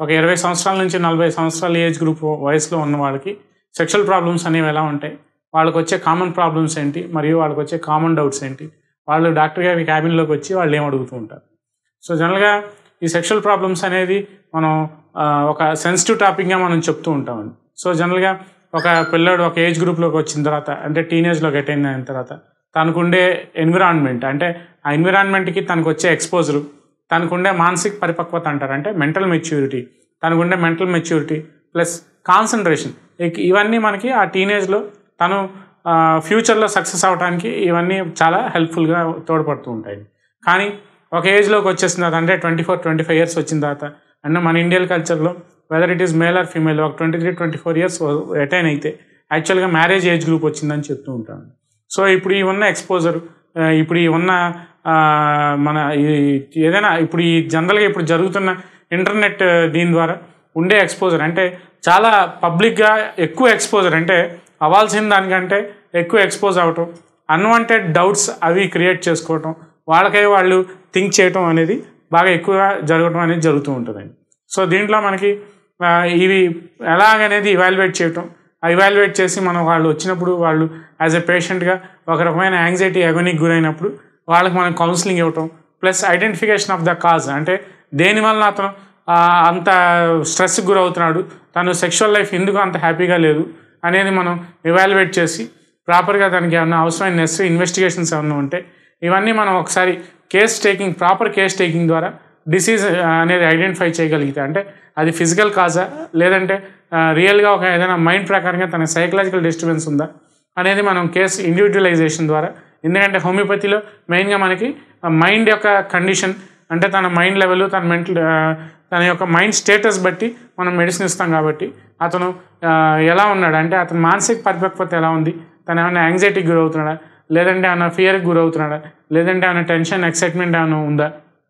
ఒక ఇరవై సంవత్సరాల నుంచి నలభై సంవత్సరాల ఏజ్ గ్రూప్ వయసులో ఉన్న వాళ్ళకి సెక్షువల్ ప్రాబ్లమ్స్ అనేవి ఎలా ఉంటాయి వాళ్ళకి వచ్చే కామన్ ప్రాబ్లమ్స్ ఏంటి మరియు వాళ్ళకి వచ్చే కామన్ డౌట్స్ ఏంటి వాళ్ళు డాక్టర్ గారి క్యాబిన్లోకి వచ్చి వాళ్ళు ఏం అడుగుతూ ఉంటారు సో జనరల్గా ఈ సెక్షువల్ ప్రాబ్లమ్స్ అనేది మనం ఆ, ఒక సెన్సిటివ్ టాపిక్గా మనం చెప్తూ ఉంటామండి సో జనరల్గా ఒక పిల్లాడు ఒక ఏజ్ గ్రూప్లోకి వచ్చిన తర్వాత అంటే టీనేజ్లోకి అటైన్ అయిన తర్వాత తనకుండే ఎన్విరాన్మెంట్ అంటే ఆ ఎన్విరాన్మెంట్కి తనకు వచ్చే ఎక్స్పోజరు తనకుండే మానసిక పరిపక్వత అంటారు అంటే మెంటల్ మెచ్యూరిటీ తనకుండే మెంటల్ మెచ్యూరిటీ ప్లస్ కాన్సన్ట్రేషన్ ఇవన్నీ మనకి ఆ టీనేజ్లో తను ఫ్యూచర్లో సక్సెస్ అవడానికి ఇవన్నీ చాలా హెల్ప్ఫుల్గా తోడ్పడుతూ ఉంటాయి కానీ ఒక ఏజ్లోకి వచ్చేసిన తర్వాత అంటే twenty four twenty five years వచ్చిన తర్వాత అంటే మన ఇండియన్ కల్చర్లో whether it is male or female ఒక twenty three twenty four years attain అయితే యాక్చువల్గా మ్యారేజ్ ఏజ్ గ్రూప్ వచ్చిందని చెప్తూ ఉంటాను సో ఇప్పుడు ఈ ఉన్న ఎక్స్పోజర్ ఇప్పుడు ఈ ఉన్న ఆ, మన ఈ- ఏదైనా ఇప్పుడు ఈ జనరల్గా ఇప్పుడు జరుగుతున్న ఇంటర్నెట్ దీని ద్వారా ఉండే ఎక్స్పోజర్ అంటే చాలా పబ్లిక్గా ఎక్కువ ఎక్స్పోజర్ అంటే అవ్వాల్సిన దానికంటే ఎక్కువ ఎక్స్పోజ్ అవ్వటం అన్వాంటెడ్ డౌట్స్ అవి క్రియేట్ చేసుకోవటం వాళ్ళకై వాళ్ళు థింక్ చేయటం అనేది బాగా ఎక్కువగా జరగటం అనేది జరుగుతూ ఉంటుందండి సో దీంట్లో మనకి ఆ, ఇవి ఎలాగనేది ఇవాల్యుయేట్ చేయటం ఇవాల్యుయేట్ చేసి మనం వాళ్ళు వచ్చినప్పుడు వాళ్ళు యాజ్ ఎ పేషెంట్గా ఒక రకమైన యాంగ్జైటీ అగోనికి గురైనప్పుడు వాళ్ళకి మనం కౌన్సిలింగ్ ఇవ్వటం plus identification of the cause అంటే దేనివల్ల అతను ఆ, అంత స్ట్రెస్కి గురవుతున్నాడు తను సెక్షువల్ లైఫ్ ఎందుకు అంత హ్యాపీగా లేదు అనేది మనం ఇవాల్యుయేట్ చేసి ప్రాపర్గా దానికి ఏమన్నా అవసరమైన నెసరీ ఇన్వెస్టిగేషన్స్ ఏమన్నా ఉంటే ఇవన్నీ మనం ఒకసారి case taking proper case taking ద్వారా డిసీజ్ అనేది ఐడెంటిఫై చేయగలిగితే అంటే అది ఫిజికల్ కాజా లేదంటే రియల్గా ఒక ఏదైనా మైండ్ ప్రకారంగా తన సైకలాజికల్ డిస్టర్బెన్స్ ఉందా అనేది మనం కేస్ ఇండివిజువలైజేషన్ ద్వారా ఎందుకంటే హోమియోపతిలో మెయిన్గా మనకి మైండ్ యొక్క కండిషన్ అంటే తన మైండ్ లెవెల్ తన మెంటల్ తన యొక్క మైండ్ స్టేటస్ బట్టి మనం మెడిసిన్ ఇస్తాం కాబట్టి అతను ఆ, ఎలా ఉన్నాడు అంటే అతని మానసిక పరిపక్వత ఎలా ఉంది తను ఏమైనా యాంగ్జైటీకి గురవుతున్నాడా లేదంటే ఏమైనా ఫియర్కి గురవుతున్నాడా లేదంటే ఏమైనా టెన్షన్ ఎక్సైట్మెంట్ ఏమైనా ఉందా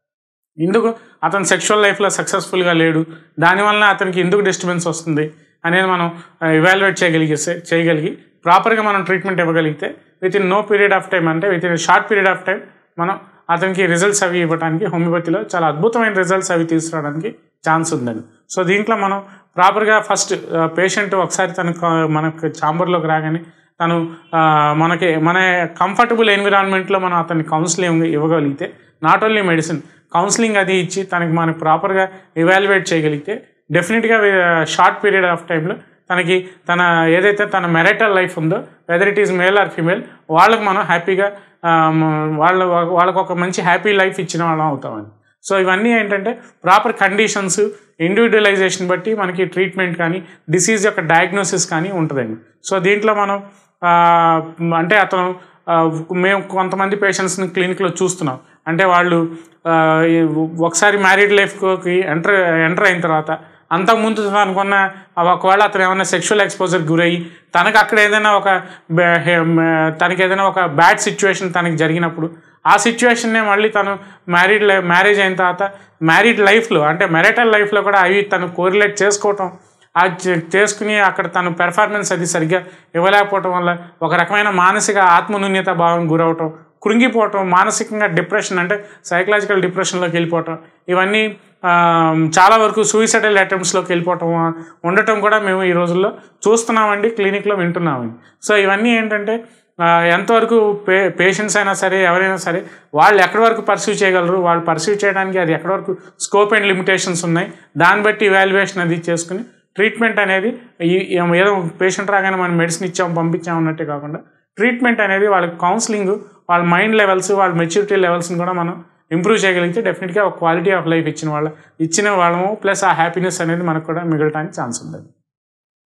ఎందుకు అతను సెక్షువల్ లైఫ్లో సక్సెస్ఫుల్గా లేడు దానివల్ల అతనికి ఎందుకు డిస్టర్బెన్స్ వస్తుంది అనేది మనం ఇవాల్యుయేట్ చేయగలిగిస్తే చేయగలిగి ప్రాపర్గా మనం ట్రీట్మెంట్ ఇవ్వగలిగితే within no period of time అంటే within short period of time మనం అతనికి రిజల్ట్స్ అవి ఇవ్వడానికి హోమియోపతిలో చాలా అద్భుతమైన రిజల్ట్స్ అవి తీసుకురావడానికి ఛాన్స్ ఉందండి సో దీంట్లో మనం ప్రాపర్గా ఫస్ట్ పేషెంట్ ఒకసారి తన మనకు ఛాంబర్లోకి రాగానే తను ఆ, మనకి మన కంఫర్టబుల్ ఎన్విరాన్మెంట్లో మనం అతన్ని కౌన్సిలింగ్ ఇవ్వగలిగితే నాట్ ఓన్లీ మెడిసిన్ కౌన్సిలింగ్ అది ఇచ్చి తనకి మనకు ప్రాపర్గా ఇవాల్యుయేట్ చేయగలిగితే డెఫినెట్గా షార్ట్ పీరియడ్ ఆఫ్ టైంలో తనకి తన ఏదైతే తన మెరైటల్ లైఫ్ ఉందో whether it is male or female వాళ్ళకి మనం హ్యాపీగా వాళ్ళ వాళ్ళకు ఒక మంచి హ్యాపీ లైఫ్ ఇచ్చిన వాళ్ళం అవుతామని సో ఇవన్నీ ఏంటంటే ప్రాపర్ కండిషన్స్ ఇండివిజువలైజేషన్ బట్టి మనకి ట్రీట్మెంట్ కానీ డిసీజ్ యొక్క డయాగ్నోసిస్ కానీ ఉంటుందండి సో దీంట్లో మనం ఆ, అంటే అతను ఆ, మేము కొంతమంది పేషెంట్స్ని క్లినిక్లో చూస్తున్నాం అంటే వాళ్ళు ఆ, ఈ ఒకసారి మ్యారీడ్ లైఫ్కి ఎంటర్ ఎంటర్ అయిన తర్వాత అంతకుముందు అనుకున్న ఒకవేళ అతను ఏమైనా సెక్షువల్ ఎక్స్పోజర్ గురయ్యి తనకు అక్కడ ఏదైనా ఒక బ- హే- మ- తనకి ఏదైనా ఒక బ్యాడ్ సిచ్యువేషన్ తనకి జరిగినప్పుడు ఆ సిచ్యువేషన్నే మళ్ళీ తను మ్యారీడ్ లైఫ్ మ్యారేజ్ అయిన తర్వాత మ్యారీడ్ లైఫ్లో అంటే మెరైటల్ లైఫ్లో కూడా అవి తను కోరిలేట్ చేసుకోవటం అది చే- చేసుకుని అక్కడ తను పెర్ఫార్మెన్స్ అది సరిగ్గా ఇవ్వలేకపోవటం వల్ల ఒక రకమైన మానసిక ఆత్మన్యూన్యత భావం గురవటం కృంగిపోవటం మానసికంగా డిప్రెషన్ అంటే సైకలాజికల్ డిప్రెషన్లోకి వెళ్ళిపోవటం ఇవన్నీ ఆ, చాలా వరకు సూయిసైడల్ అటెంప్ట్స్లోకి వెళ్ళిపోవటం ఉండటం కూడా మేము ఈ రోజుల్లో చూస్తున్నామండి క్లినిక్లో వింటున్నామండి సో ఇవన్నీ ఏంటంటే ఆ, ఎంతవరకు పే పేషెంట్స్ అయినా సరే ఎవరైనా సరే వాళ్ళు ఎక్కడి వరకు పర్సీవ్ చేయగలరు వాళ్ళు పర్సీవ్ చేయడానికి అది ఎక్కడి వరకు స్కోప్ అండ్ లిమిటేషన్స్ ఉన్నాయి దాన్ని బట్టి ఇవాల్యుయేషన్ అది చేసుకుని ట్రీట్మెంట్ అనేది ఈ- ఏదో పేషెంట్ రాగానే మనం మెడిసిన్ ఇచ్చాం పంపించాం అన్నట్టే కాకుండా ట్రీట్మెంట్ అనేది వాళ్ళకి కౌన్సిలింగ్ వాళ్ళ మైండ్ లెవెల్స్ వాళ్ళ మెచ్యూరిటీ లెవెల్స్ని కూడా మనం ఇంప్రూవ్ చేయగలిగితే డెఫినెట్గా ఒక క్వాలిటీ ఆఫ్ లైఫ్ ఇచ్చిన వాళ్ళ ఇచ్చిన వాళ్ళము ప్లస్ ఆ హ్యాపీనెస్ అనేది మనకు కూడా మిగలటానికి ఛాన్స్ ఉంది